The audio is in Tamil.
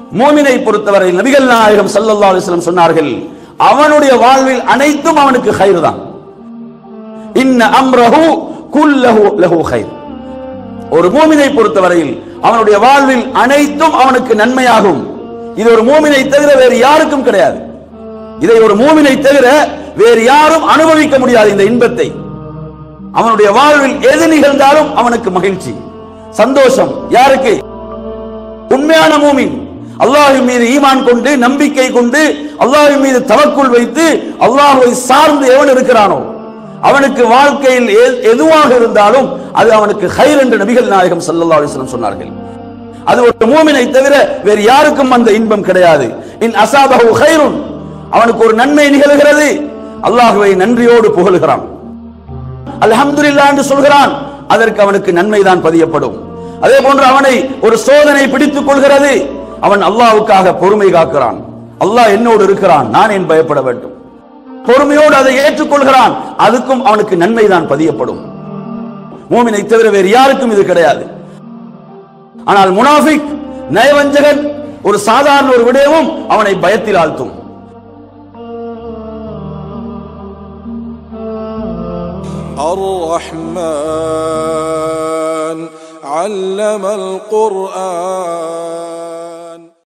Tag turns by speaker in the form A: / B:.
A: மூமினை பொறுத்தவரை நபிகள் நாயகம் ஸல்லல்லாஹு அலைஹி வஸல்லம் சொன்னார்கள் அவனுடைய வாழ்வில் அனைத்தும் அவனுக்கு கயிறு தான் இன்ன அம்ரஹு குல்லஹு லஹு கைர் ஒரு மூமினை பொறுத்தவரையில் அவனுடைய வாழ்வில் அனைத்தும் அவனுக்கு நன்மையாகும் இது ஒரு மூமினை தவிர வேறு யாருக்கும் கிடையாது இதை ஒரு மூமினை தவிர வேறு யாரும் அனுபவிக்க முடியாது இந்த இன்பத்தை அவனுடைய வாழ்வில் எது நிகழ்ந்தாலும் அவனுக்கு மகிழ்ச்சி சந்தோஷம் யாருக்கு உண்மையான மூமின் அல்லாஹ்வின் மீது ஈமான் கொண்டு நம்பிக்கை கொண்டு அல்லாஹ்வின் மீது தவக்குள் வைத்து அல்லாஹ்வை சார்ந்து எவன் இருக்கிறானோ அவனுக்கு வாழ்க்கையில் எ- எதுவாக இருந்தாலும் அது அவனுக்கு ஹைர் என்று நபிகள் நாயகம் ஸல்லல்லாஹு அலைஹி வஸல்லம் சொன்னார்கள் அது ஒரு மூமினை தவிர வேறு யாருக்கும் அந்த இன்பம் கிடையாது இன் அசாபஹு ஹைருன் அவனுக்கு ஒரு நன்மை நிகழ்கிறது அல்லாஹ்வை நன்றியோடு புகழுகிறான் அல்ஹம்துலில்லாஹ் என்று சொல்கிறான் அதற்கு அவனுக்கு நன்மைதான் பதியப்படும் அதே போன்று அவனை ஒரு சோதனை பிடித்துக் கொள்கிறது அவன் அல்லாஹ்வுக்காக பொறுமை காக்கிறான் அல்லாஹ் என்னோடு இருக்கிறான் நான் ஏன் பயப்பட வேண்டும் பொறுமையோடு அதை ஏற்றுக்கொள்கிறான் அதுக்கும் அவனுக்கு நன்மைதான் பதியப்படும் மூமினை தவிர வேறு யாருக்கும் இது கிடையாது ஆனால் முனாஃபிக் நயவஞ்சகன் ஒரு சாதாரண ஒரு விடயமும் அவனை பயத்தில் ஆழ்த்தும்
B: الرحمن علم القرآن